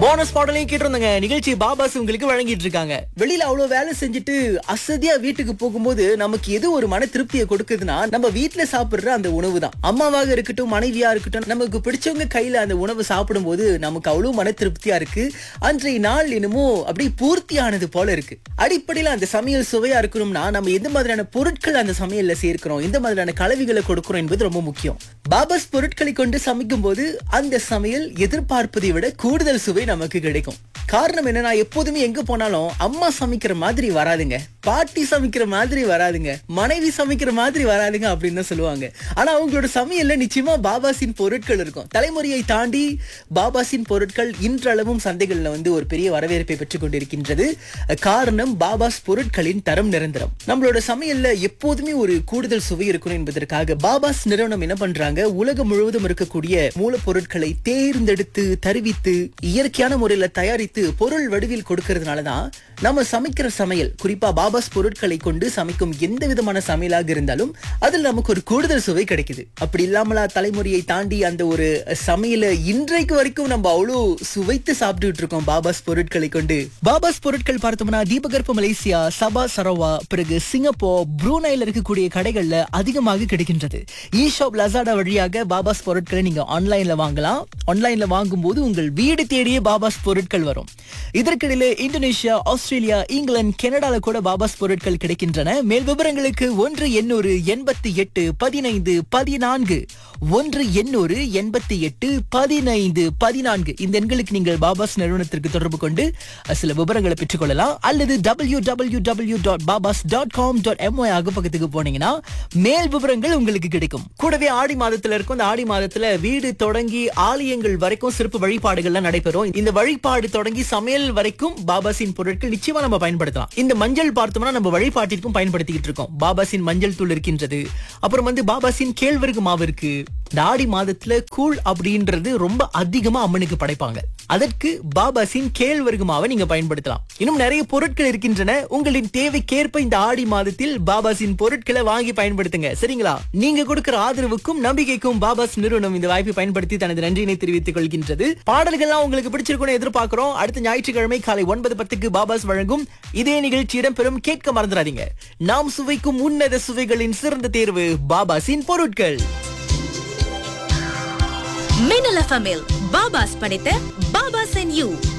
bonus பாடலையும் கேட்டிருந்தாங்க நிகழ்ச்சி பாபாஸ் உங்களுக்கு வழங்கிட்டு இருக்காங்க வெளியில அவ்வளவு வேலை செஞ்சுட்டு அசதியா வீட்டுக்கு போகும்போது நமக்கு எது ஒரு மன திருப்தியை கொடுக்குதுன்னா நம்ம வீட்டுல சாப்பிடுற அந்த உணவு தான் அம்மாவாக இருக்கட்டும் மனைவியா இருக்கட்டும் நமக்கு பிடிச்சவங்க கையில அந்த உணவு சாப்பிடும்போது நமக்கு அவ்வளவு மன திருப்தியா இருக்கு அன்றைய நாள் என்னமோ அப்படியே பூர்த்தியானது போல இருக்கு அடிப்படையில அந்த சமையல் சுவையா இருக்கணும்னா நம்ம எந்த மாதிரியான பொருட்கள் அந்த சமையல்ல சேர்க்கிறோம் எந்த மாதிரியான கலவைகளை கொடுக்கிறோம் என்பது ரொம்ப முக்கியம் பாபாஸ் பொருட்களை கொண்டு சமைக்கும் போது அந்த சமையல் எதிர்பார்ப்பதை விட கூடுதல் சுவை நமக்கு கிடைக்கும் காரணம் என்னன்னா எப்போதுமே எங்க போனாலும் அம்மா சமைக்கிற மாதிரி வராதுங்க பாட்டி சமைக்கிற மாதிரி வராதுங்க மனைவி சமைக்கிற மாதிரி வராதுங்க அப்படின்னு தான் சொல்லுவாங்க ஆனா அவங்களோட சமையல்ல நிச்சயமா பாபாசின் பொருட்கள் இருக்கும் தலைமுறையை தாண்டி பாபாசின் பொருட்கள் இன்றளவும் சந்தைகள்ல வந்து ஒரு பெரிய வரவேற்பை பெற்றுக் கொண்டிருக்கின்றது காரணம் பாபாஸ் பொருட்களின் தரம் நிரந்தரம் நம்மளோட சமையல்ல எப்போதுமே ஒரு கூடுதல் சுவை இருக்கணும் என்பதற்காக பாபாஸ் நிறுவனம் என்ன பண்றாங்க உலகம் முழுவதும் இருக்கக்கூடிய மூலப்பொருட்களை தேர்ந்தெடுத்து தருவித்து இயற்கையான முறையில தயாரித்து பொருள் வடிவில் கொடுக்கறதுனாலதான் நம்ம சமைக்கிற சமையல் குறிப்பா பாபாஸ் பொருட்களை கொண்டு சமைக்கும் எந்த விதமான சமையலாக இருந்தாலும் அதில் நமக்கு ஒரு கூடுதல் சுவை கிடைக்குது அப்படி இல்லாமலா தலைமுறையை தாண்டி அந்த ஒரு சமையல இன்றைக்கு வரைக்கும் நம்ம அவ்வளோ சுவைத்து சாப்பிட்டுட்டு இருக்கோம் பாபாஸ் பொருட்களை கொண்டு பாபாஸ் பொருட்கள் பார்த்தோம்னா தீபகற்ப மலேசியா சபா சரவா பிறகு சிங்கப்பூர் ப்ரூனைல இருக்கக்கூடிய கடைகள்ல அதிகமாக கிடைக்கின்றது இ ஷாப் லசாடா வழியாக பாபாஸ் பொருட்களை நீங்க ஆன்லைன்ல வாங்கலாம் ஆன்லைன்ல வாங்கும்போது உங்கள் வீடு தேடியே பாபாஸ் பொருட்கள் வரும் இதற்கிடையில இந்தோனேஷியா ஆஸ்திரேலியா இங்கிலாந்து கனடால கூட பாபாஸ் பொருட்கள் கிடைக்கின்றன மேல் விவரங்களுக்கு ஒன்று எண்ணூறு எண்பத்தி எட்டு பதினைந்து பதினான்கு ஒன்று எண்ணூறு எண்பத்தி எட்டு பதினைந்து பதினான்கு இந்த எண்களுக்கு நீங்கள் பாபாஸ் நிறுவனத்திற்கு தொடர்பு கொண்டு அஹ், சில விவரங்களை பெற்றுக்கொள்ளலாம் அல்லது W W W dot babas dot com dot M Y அகப்பக்கத்துக்கு போனீங்கன்னா மேல் விவரங்கள் உங்களுக்கு கிடைக்கும் கூடவே ஆடி மாதத்துல இருக்கும் இந்த ஆடி மாதத்துல வீடு தொடங்கி ஆலயங்கள் வரைக்கும் சிறப்பு வழிபாடுகள்லாம் நடைபெறும் இந்த வழிபாடு தொடங்கி சமையல் வரைக்கும் பாபாசின் பொருட்கள் நிச்சயமா நம்ம பயன்படுத்தலாம் இந்த மஞ்சள் பார்த்தோம்னா நம்ம வழிபாட்டிற்கும் பயன்படுத்திக்கிட்டு இருக்கோம் பாபாசின் மஞ்சள் தூள் இருக்கின்றது அப்புறம் வந்து பாபாசின் கேழ்வரகு மாவு இருக்கு இந்த ஆடி மாதத்துல கூழ் அப்படின்றது ரொம்ப அதிகமா அம்மனுக்கு படைப்பாங்க அதற்கு பாபாசின் கேழ்வரகு மாவை நீங்க பயன்படுத்தலாம் இன்னும் நிறைய பொருட்கள் இருக்கின்றன உங்களின் தேவைக்கேற்ப இந்த ஆடி மாதத்தில் பாபாசின் பொருட்களை வாங்கி பயன்படுத்துங்க சரிங்களா நீங்க கொடுக்கிற ஆதரவுக்கும் நம்பிக்கைக்கும் பாபாஸ் நிறுவனம் இந்த வாய்ப்பை பயன்படுத்தி தனது நன்றியினை தெரிவித்துக் கொள்கின்றது பாடல்கள்லாம் உங்களுக்கு பிடிச்சிருக்கும்னு எதிர்பார்க்கிறோம் அடுத்த ஞாயிற்றுக்கிழமை காலை ஒன்பது பத்துக்கு பாபாஸ் வழங்கும் இதே நிகழ்ச்சி இடம்பெறும் கேட்க மறந்துடாதீங்க நாம் சுவைக்கும் உன்னத சுவைகளின் சிறந்த தேர்வு பாபாசின் பொருட்கள் மின்னல் எஃப்எம்மில் பாபாஸ் படைத்த பாபாஸ் அண்ட் யூ